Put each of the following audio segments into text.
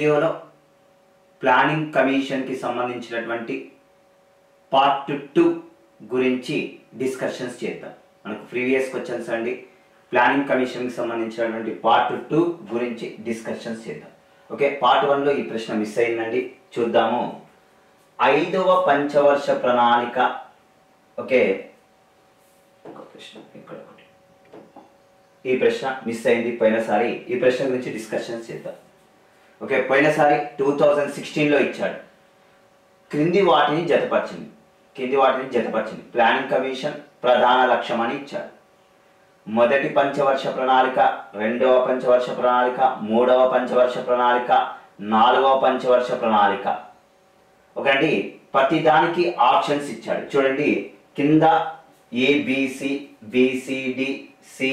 వీడియోలో ప్లానింగ్ కమిషన్కి సంబంధించినటువంటి పార్ట్ టూ గురించి డిస్కషన్స్ చేద్దాం మనకు ప్రీవియస్ క్వశ్చన్స్ అండి ప్లానింగ్ కమిషన్కి సంబంధించినటువంటి పార్ట్ టూ గురించి డిస్కషన్స్ చేద్దాం ఓకే పార్ట్ వన్లో ఈ ప్రశ్న మిస్ అయిందండి చూద్దాము ఐదవ పంచవర్ష ప్రణాళిక ఓకే ఒక ప్రశ్న ఇక్కడ ఒకటి ఈ ప్రశ్న మిస్ అయింది పోయినసారి ఈ ప్రశ్న గురించి డిస్కషన్స్ చేద్దాం ఓకే పోయినసారి టూ థౌజండ్ సిక్స్టీన్లో ఇచ్చాడు క్రింది వాటిని జతపరిచింది కింది వాటిని జతపరిచింది ప్లానింగ్ కమిషన్ ప్రధాన లక్ష్యం అని ఇచ్చాడు మొదటి పంచవర్ష ప్రణాళిక రెండవ పంచవర్ష ప్రణాళిక మూడవ పంచవర్ష ప్రణాళిక నాలుగవ పంచవర్ష ప్రణాళిక ఒకటి ప్రతి దానికి ఆప్షన్స్ ఇచ్చాడు చూడండి కింద ABC BCD C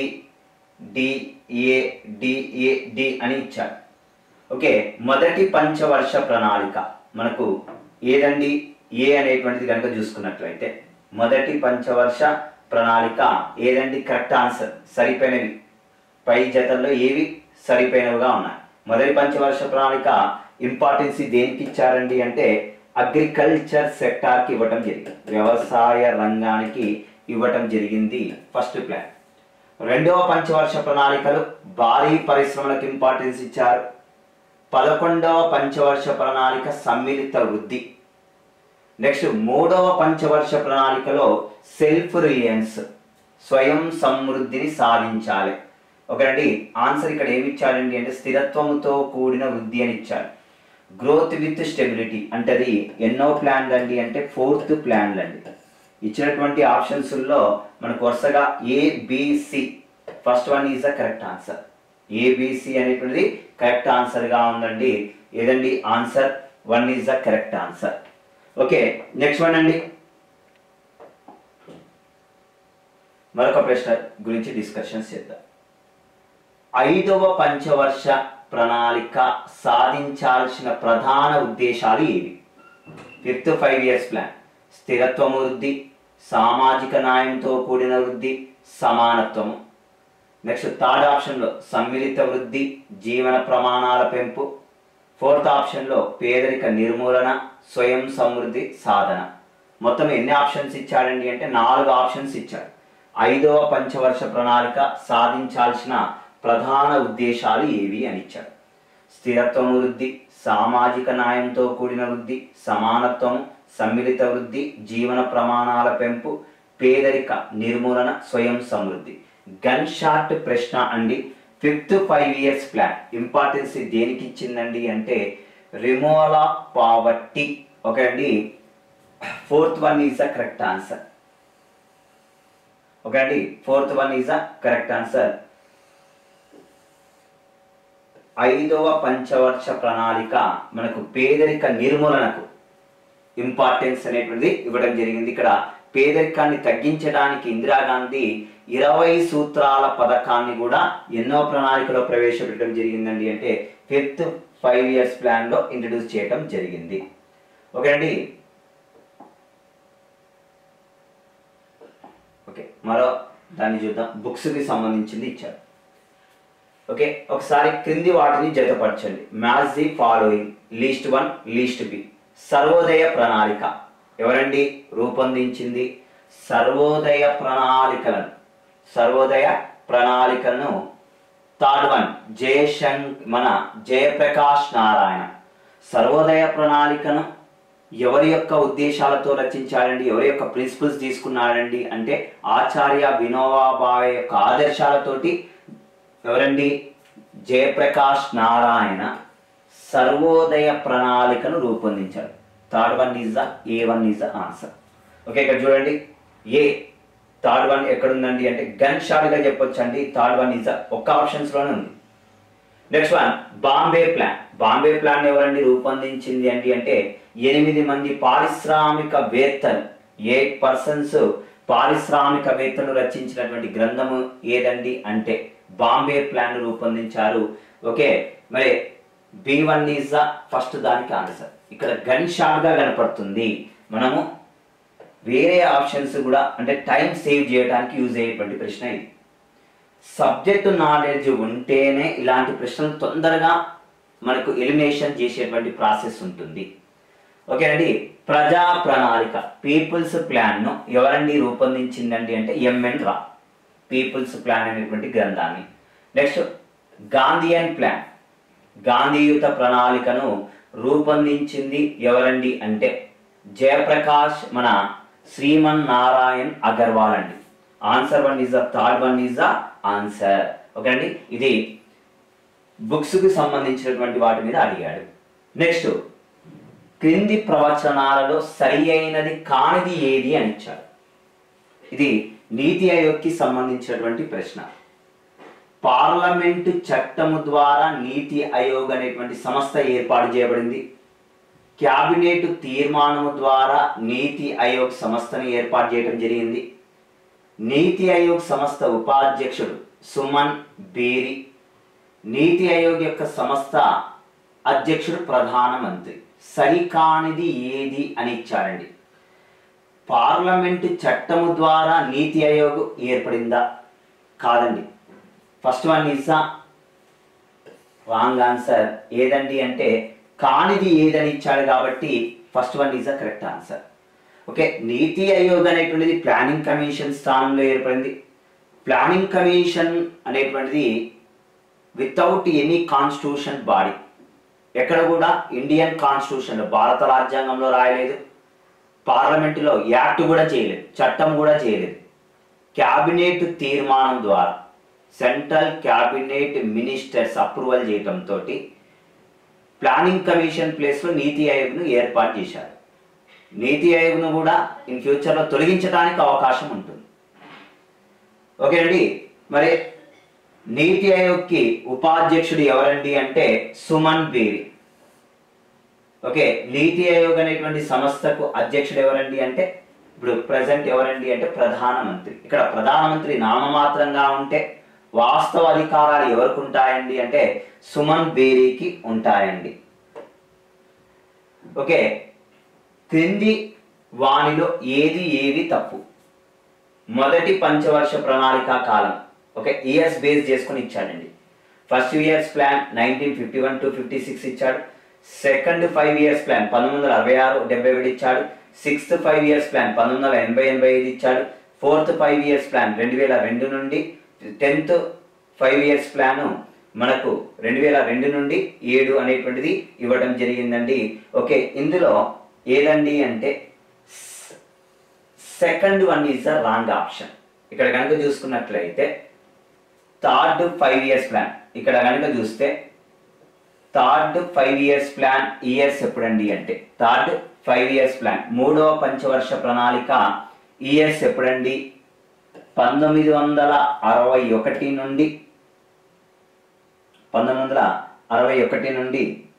DA DA D అని ఇచ్చాడు ఓకే మొదటి పంచవర్ష ప్రణాళిక మనకు ఏదండి ఏ అనేటువంటిది కనుక చూసుకున్నట్లయితే మొదటి పంచవర్ష ప్రణాళిక ఏదండి కరెక్ట్ ఆన్సర్ సరిపోయినవి పై జతల్లో ఏవి సరిపోయినవిగా ఉన్నాయి మొదటి పంచవర్ష ప్రణాళిక ఇంపార్టెన్స్ దేనికి ఇచ్చారండి అంటే అగ్రికల్చర్ సెక్టార్కి ఇవ్వటం జరిగింది వ్యవసాయ రంగానికి ఇవ్వటం జరిగింది ఫస్ట్ ప్లాన్ రెండవ పంచవర్ష ప్రణాళికలు భారీ పరిశ్రమలకు ఇంపార్టెన్స్ ఇచ్చారు పదకొండవ పంచవర్ష ప్రణాళిక సమ్మిళిత వృద్ధి నెక్స్ట్ మూడవ పంచవర్ష ప్రణాళికలో సెల్ఫ్ రిలయన్స్ స్వయం సమృద్ధిని సాధించాలి ఒకటి ఆన్సర్ ఇక్కడ ఏమి ఇచ్చాడండి అంటే స్థిరత్వంతో కూడిన వృద్ధి అని ఇచ్చాడు గ్రోత్ విత్ స్టెబిలిటీ అంటే అది ఎన్నో ప్లాన్ అండి అంటే ఫోర్త్ ప్లాన్ అండి ఇచ్చినటువంటి ఆప్షన్స్లో మనకు వరుసగా ABC first one is the correct answer ABC అనేటువంటిది కరెక్ట్ ఆన్సర్గా ఉందండి ఏదండి answer one is the correct answer okay next one అండి మరొక ప్రశ్న గురించి డిస్కషన్స్ చేద్దాం ఐదవ పంచవర్ష ప్రణాళిక సాధించాల్సిన ప్రధాన ఉద్దేశాలు ఏవి ఫిఫ్త్ ఫైవ్ ఇయర్స్ ప్లాన్ స్థిరత్వం వృద్ధి సామాజిక న్యాయంతో కూడిన వృద్ధి సమానత్వము నెక్స్ట్ థర్డ్ ఆప్షన్లో సమ్మిళిత వృద్ధి జీవన ప్రమాణాల పెంపు ఫోర్త్ ఆప్షన్లో పేదరిక నిర్మూలన స్వయం సమృద్ధి సాధన మొత్తం ఎన్ని ఆప్షన్స్ ఇచ్చాడండి అంటే నాలుగు ఆప్షన్స్ ఇచ్చాడు ఐదవ పంచవర్ష ప్రణాళిక సాధించాల్సిన ప్రధాన ఉద్దేశాలు ఏవి అని ఇచ్చాడు స్థిరత్వం వృద్ధి సామాజిక న్యాయంతో కూడిన వృద్ధి సమానత్వం సమ్మిళిత వృద్ధి జీవన ప్రమాణాల పెంపు పేదరిక నిర్మూలన స్వయం సమృద్ధి గన్ షాట్ ప్రశ్న అండి fifth five years plan importance దేనికి ఇచ్చిందండి అంటే రిమోవల్ ఆఫ్ పావర్టీ ఓకే అండి fourth one is the correct answer okay అండి fourth one is the correct answer ఐదవ పంచవర్ష ప్రణాళిక మనకు పేదరిక నిర్మూలనకు ఇంపార్టెన్స్ అనేటువంటిది ఇవ్వడం జరిగింది ఇక్కడ పేదరికాన్ని తగ్గించడానికి ఇందిరాగాంధీ ఇరవై సూత్రాల పథకాన్ని కూడా ఎన్నో ప్రణాళికలో ప్రవేశపెట్టడం జరిగిందండి అంటే ఫిఫ్త్ ఫైవ్ ఇయర్స్ ప్లాన్లో ఇంట్రడ్యూస్ చేయడం జరిగింది ఓకే అండి ఓకే మరో దాన్ని చూద్దాం బుక్స్కి సంబంధించింది ఇచ్చారు ఓకే ఒకసారి క్రింది వాటిని జతపరచండి match the following list one list B సర్వోదయ ప్రణాళిక ఎవరండి రూపొందించింది సర్వోదయ ప్రణాళికలను సర్వోదయ ప్రణాళికలను థర్డ్ వన్ జయశంక్ మన జయప్రకాష్ నారాయణ సర్వోదయ ప్రణాళికను ఎవరి యొక్క ఉద్దేశాలతో రచించాడండి ఎవరి యొక్క ప్రిన్సిపల్స్ తీసుకున్నాడండి అంటే ఆచార్య వినోబా భావే యొక్క ఆదర్శాలతోటి ఎవరండి జయప్రకాష్ నారాయణ సర్వోదయ ప్రణాళికను రూపొందించారు third one is the A one is the answer okay ఇక్కడ చూడండి ఏ థర్డ్ వన్ ఎక్కడుందండి అంటే గన్ షాట్గా చెప్పొచ్చు అండి థర్డ్ వన్ ఈజ్ ద ఒక్క ఆప్షన్స్లోనే ఉంది next one Bombay plan Bombay plan ఎవరండి రూపొందించింది అండి అంటే ఎనిమిది మంది పారిశ్రామికవేత్తలు ఎయిట్ పర్సన్స్ పారిశ్రామికవేత్తలు రచించినటువంటి గ్రంథము ఏదండి అంటే బాంబే ప్లాన్ రూపొందించారు ఓకే మరి B one is the first దానికి ఆన్సర్ ఇక్కడ గన్ షాట్గా కనపడుతుంది మనము వేరే ఆప్షన్స్ కూడా అంటే టైం సేవ్ చేయడానికి యూజ్ అయ్యేటువంటి ప్రశ్న ఇది సబ్జెక్టు నాలెడ్జ్ ఉంటేనే ఇలాంటి ప్రశ్నలు తొందరగా మనకు ఎలిమినేషన్ చేసేటువంటి ప్రాసెస్ ఉంటుంది ఓకేనండి ప్రజా ప్రణాళిక పీపుల్స్ ప్లాన్ను ఎవరండి రూపొందించిందండి అంటే ఎంఎన్ రా పీపుల్స్ ప్లాన్ అనేటువంటి గ్రంథాన్ని నెక్స్ట్ గాంధీయన్ ప్లాన్ గాంధీయుత ప్రణాళికను రూపొందించింది ఎవరండి అంటే జయప్రకాష్ మన శ్రీమన్ నారాయణ్ అగర్వాల్ అండి answer one is the third one is the answer okay అండి ఇది బుక్స్కి సంబంధించినటువంటి వాటి మీద అడిగాడు నెక్స్ట్ క్రింది ప్రవచనాలలో సరి అయినది కానిది ఏది అని ఇచ్చాడు ఇది నీతి ఆయోగ్కి సంబంధించినటువంటి ప్రశ్న పార్లమెంటు చట్టము ద్వారా నీతి ఆయోగ్ అనేటువంటి సంస్థ ఏర్పాటు చేయబడింది క్యాబినెట్ తీర్మానము ద్వారా నీతి ఆయోగ్ సంస్థను ఏర్పాటు చేయడం జరిగింది నీతి ఆయోగ్ సంస్థ ఉపాధ్యక్షుడు సుమన్ బేరి నీతి ఆయోగ్ యొక్క సంస్థ అధ్యక్షుడు ప్రధానమంత్రి సరికానిది ఏది అని ఇచ్చారండి పార్లమెంటు చట్టము ద్వారా నీతి ఆయోగ్ ఏర్పడిందా కాదండి first one is wrong answer ఏదండి అంటే కానిది ఏదని ఇచ్చాడు కాబట్టి first one is the correct answer okay NITI Aayog అనేటువంటిది ప్లానింగ్ కమిషన్ స్థానంలో ఏర్పడింది ప్లానింగ్ కమిషన్ అనేటువంటిది వితౌట్ ఎనీ కాన్స్టిట్యూషన్ బాడీ ఎక్కడ కూడా ఇండియన్ కాన్స్టిట్యూషన్ భారత రాజ్యాంగంలో రాయలేదు పార్లమెంటులో యాక్ట్ కూడా చేయలేదు చట్టం కూడా చేయలేదు క్యాబినెట్ తీర్మానం ద్వారా సెంట్రల్ క్యాబినెట్ మినిస్టర్స్ అప్రూవల్ చేయడంతో ప్లానింగ్ కమిషన్ ప్లేస్లో నీతి ఆయోగ్ను ఏర్పాటు చేశారు నీతి ఆయోగ్ను కూడా ఇన్ ఫ్యూచర్లో తొలగించడానికి అవకాశం ఉంటుంది ఓకే అండి మరి నీతి ఆయోగ్కి ఉపాధ్యక్షుడు ఎవరండి అంటే సుమన్ బేరి ఓకే నీతి ఆయోగ్ అనేటువంటి సంస్థకు అధ్యక్షుడు ఎవరండి అంటే ఇప్పుడు ప్రజెంట్ ఎవరండి అంటే ప్రధానమంత్రి ఇక్కడ ప్రధానమంత్రి నామమాత్రంగా ఉంటే వాస్తవ అధికారాలు ఎవరికి ఉంటాయండి అంటే సుమన్ బేరీకి ఉంటాయండి ఓకే క్రింది వానిలో ఏది ఏది తప్పు మొదటి పంచవర్ష ప్రణాళిక కాలం ఓకే ఇయర్స్ బేస్ చేసుకొని ఇచ్చాడండి first years plan nineteen fifty one to fifty six ఇచ్చాడు సెకండ్ ఫైవ్ ఇయర్స్ ప్లాన్ పంతొమ్మిది వందల అరవై ఆరు డెబ్బై ఒకటి ఇచ్చాడు సిక్స్త్ ఫైవ్ ఇయర్స్ ప్లాన్ పంతొమ్మిది వందల ఎనభై ఎనభై ఐదు ఇచ్చాడు ఫోర్త్ ఫైవ్ ఇయర్స్ ప్లాన్ రెండు వేల రెండు నుండి టెన్త్ ఫైవ్ ఇయర్స్ ప్లాన్ మనకు రెండు వేల రెండు నుండి ఏడు అనేటువంటిది ఇవ్వడం జరిగిందండి ఓకే ఇందులో ఏదండి అంటే second one is the wrong option ఇక్కడ కనుక చూసుకున్నట్లయితే థర్డ్ ఫైవ్ ఇయర్స్ ప్లాన్ ఇక్కడ కనుక చూస్తే third five years plan years ఎప్పుడండి అంటే థర్డ్ ఫైవ్ ఇయర్స్ ప్లాన్ మూడవ పంచవర్ష ప్రణాళిక ఇయర్స్ ఎప్పుడండి పంతొమ్మిది వందల అరవై ఒకటి నుండి పంతొమ్మిది వందల అరవై ఒకటి నుండి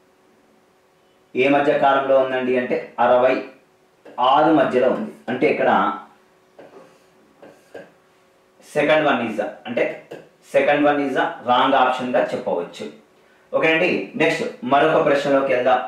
ఏ మధ్య కాలంలో ఉందండి అంటే అరవై ఆరు మధ్యలో ఉంది అంటే ఇక్కడ సెకండ్ వన్ ఈజ్ అంటే second one is wrong option గా చెప్పవచ్చు ఓకేనండి నెక్స్ట్ మరొక ప్రశ్నలోకి వెళ్దాం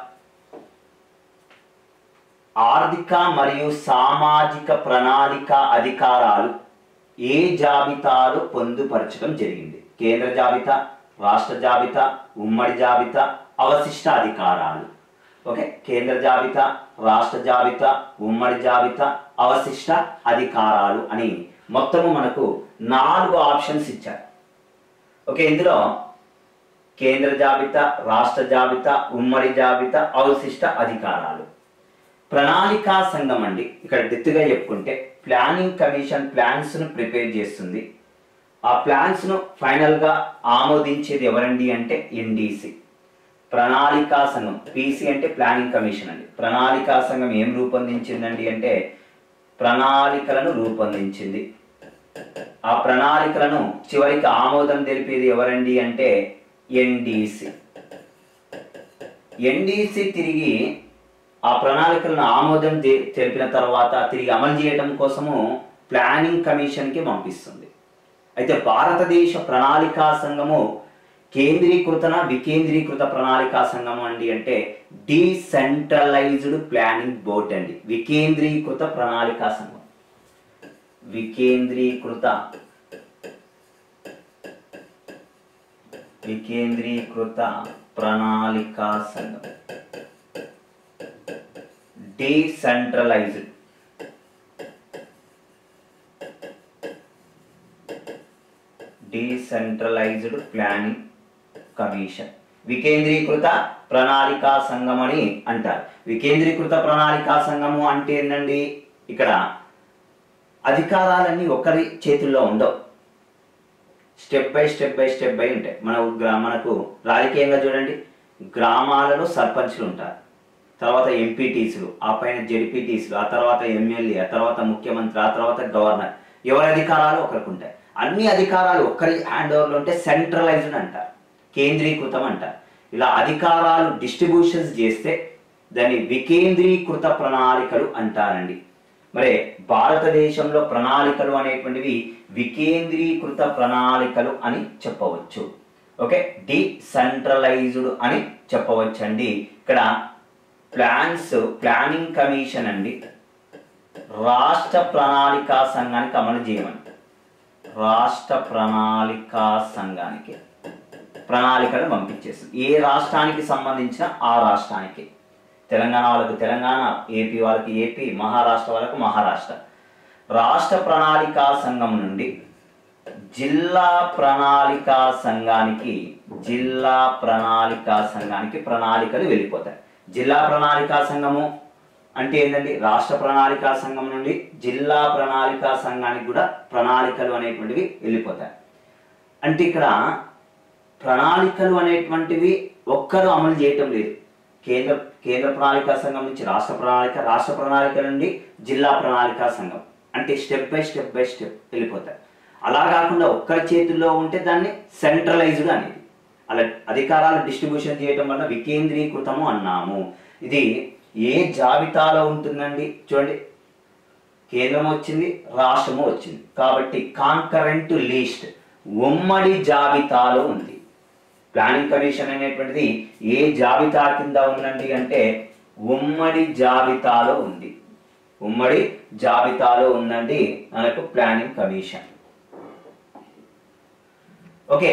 ఆర్థిక మరియు సామాజిక ప్రణాళిక అధికారాలు ఏ జాబితాలో పొందుపరచడం జరిగింది కేంద్ర జాబితా రాష్ట్ర జాబితా ఉమ్మడి జాబితా అవశిష్ట అధికారాలు ఓకే కేంద్ర జాబితా రాష్ట్ర జాబితా ఉమ్మడి జాబితా అవశిష్ట అధికారాలు అని మొత్తము మనకు నాలుగు ఆప్షన్స్ ఇచ్చారు ఓకే ఇందులో కేంద్ర జాబితా రాష్ట్ర జాబితా ఉమ్మడి జాబితా అవశిష్ట అధికారాలు ప్రణాళికా సంఘం అండి ఇక్కడ డెత్తుగా చెప్పుకుంటే ప్లానింగ్ కమిషన్ ప్లాన్స్ ను ప్రిపేర్ చేస్తుంది ఆ ప్లాన్స్ ను ఫైనల్ గా ఆమోదించేది ఎవరండి అంటే ఎన్డీసీ ప్రణాళికా సంఘం పీసీ అంటే ప్లానింగ్ కమిషన్ అండి ప్రణాళికా సంఘం ఏం రూపొందించిందండి అంటే ప్రణాళికలను రూపొందించింది ఆ ప్రణాళికలను చివరికి ఆమోదం తెలిపేది ఎవరండి అంటే ఎన్డీసీ ఎన్డీసీ తిరిగి ఆ ప్రణాళికలను ఆమోదం తె- తెలిపిన తర్వాత తిరిగి అమలు చేయడం కోసము ప్లానింగ్ కమిషన్కి పంపిస్తుంది అయితే భారతదేశ ప్రణాళికా సంఘము కేంద్రీకృతన వికేంద్రీకృత ప్రణాళికా సంఘం అండి అంటే డీసెంట్రలైజ్డ్ ప్లానింగ్ బోర్డ్ అండి వికేంద్రీకృత ప్రణాళికా సంఘం వికేంద్రీకృత వికేంద్రీకృత ప్రణాళికా సంఘం డీసెంట్రలైజ్డ్ డీసెంట్రలైజ్డ్ ప్లానింగ్ కమిషన్ వికేంద్రీకృత ప్రణాళికా సంఘం అని అంటారు వికేంద్రీకృత ప్రణాళికా సంఘము అంటే ఏంటండి ఇక్కడ అధికారాలన్నీ ఒకరి చేతుల్లో ఉండవు step by step by step by ఉంటాయి మన గ్రా- మనకు రాజకీయంగా చూడండి గ్రామాలలో సర్పంచ్లు ఉంటారు తర్వాత ఎంపీటీసీలు ఆ పైన జెడ్పీటీసీలు ఆ తర్వాత ఎమ్మెల్యే ఆ తర్వాత ముఖ్యమంత్రి ఆ తర్వాత గవర్నర్ ఎవరి అధికారాలు ఒకరికి ఉంటాయి అన్ని అధికారాలు ఒక్కరి హ్యాండ్ ఓవర్లో ఉంటే సెంట్రలైజ్డ్ అంటారు కేంద్రీకృతం అంటారు ఇలా అధికారాలు డిస్ట్రిబ్యూషన్స్ చేస్తే దాన్ని వికేంద్రీకృత ప్రణాళికలు అంటారండి మరి భారతదేశంలో ప్రణాళికలు అనేటువంటివి వికేంద్రీకృత ప్రణాళికలు అని చెప్పవచ్చు ఓకే డిసెంట్రలైజ్డ్ అని చెప్పవచ్చండి ఇక్కడ ప్లాన్స్ ప్లానింగ్ కమిషన్ అండి రాష్ట్ర ప్రణాళికా సంఘానికి అమలు చేయమని రాష్ట్ర ప్రణాళికా సంఘానికి ప్రణాళికను పంపించేస్తుంది ఏ రాష్ట్రానికి సంబంధించిన ఆ రాష్ట్రానికి తెలంగాణ వాళ్ళకు తెలంగాణ ఏపీ వాళ్ళకి ఏపీ మహారాష్ట్ర వాళ్ళకు మహారాష్ట్ర రాష్ట్ర ప్రణాళికా సంఘం నుండి జిల్లా ప్రణాళికా సంఘానికి జిల్లా ప్రణాళికా సంఘానికి ప్రణాళికలు వెళ్ళిపోతాయి జిల్లా ప్రణాళికా సంఘము అంటే ఏంటండి రాష్ట్ర ప్రణాళికా సంఘం నుండి జిల్లా ప్రణాళికా సంఘానికి కూడా ప్రణాళికలు అనేటువంటివి వెళ్ళిపోతాయి అంటే ఇక్కడ ప్రణాళికలు అనేటువంటివి ఒక్కరు అమలు చేయటం లేదు కేంద్ర కేంద్ర ప్రణాళికా సంఘం నుంచి రాష్ట్ర ప్రణాళిక రాష్ట్ర ప్రణాళిక నుండి జిల్లా ప్రణాళికా సంఘం అంటే step by step by step వెళ్ళిపోతాయి అలా కాకుండా ఒక్కరి చేతుల్లో ఉంటే దాన్ని సెంట్రలైజ్డ్ అనేది అలా అధికారాలు డిస్ట్రిబ్యూషన్ చేయటం వల్ల వికేంద్రీకృతము అన్నాము ఇది ఏ జాబితాలో ఉంటుందండి చూడండి కేంద్రం వచ్చింది రాష్ట్రము వచ్చింది కాబట్టి కాంకరెంట్ లిస్ట్ ఉమ్మడి జాబితాలో ఉంది ప్లానింగ్ కమిషన్ అనేటువంటిది ఏ జాబితా కింద ఉందండి అంటే ఉమ్మడి జాబితాలో ఉంది ఉమ్మడి జాబితాలో ఉందండి మనకు planning commission okay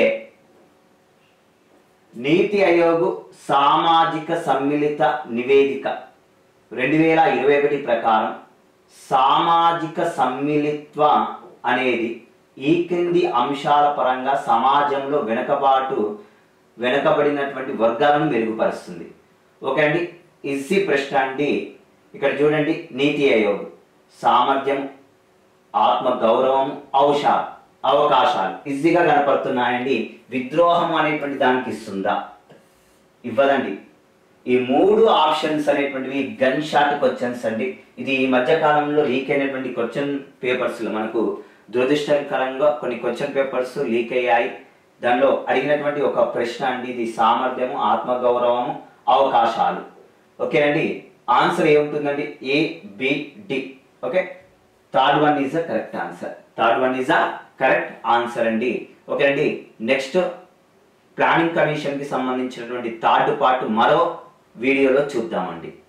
NITI Aayog సామాజిక సమ్మిళిత నివేదిక రెండు వేల ఇరవై ఒకటి ప్రకారం సామాజిక సమ్మిళిత్వ అనేది ఈ క్రింది అంశాల పరంగా సమాజంలో వెనుకబాటు వెనుకబడినటువంటి వర్గాలను మెరుగుపరుస్తుంది ఓకే అండి ఈజీ ప్రశ్న అండి ఇక్కడ చూడండి నీతి ఆయోగ్ సామర్థ్యం ఆత్మ గౌరవం ఔష అవకాశాలు ఈజీగా కనపడుతున్నాయండి విద్రోహం అనేటువంటి దానికి ఇస్తుందా ఇవ్వదండి ఈ మూడు ఆప్షన్స్ అనేటువంటివి గన్ షాట్ క్వశ్చన్స్ అండి ఇది ఈ మధ్య కాలంలో లీక్ అయినటువంటి క్వశ్చన్ పేపర్స్ మనకు దురదృష్టకరంగా కొన్ని క్వశ్చన్ పేపర్స్ లీక్ అయ్యాయి దానిలో అడిగినటువంటి ఒక ప్రశ్న అండి ఇది సామర్థ్యము ఆత్మగౌరవము అవకాశాలు ఓకేనండి ఆన్సర్ ఏముంటుందండి A B D okay third one is a correct answer third one is a correct answer అండి ఓకే అండి నెక్స్ట్ ప్లానింగ్ కమిషన్ కి సంబంధించినటువంటి థర్డ్ పార్ట్ మరో వీడియోలో చూద్దామండి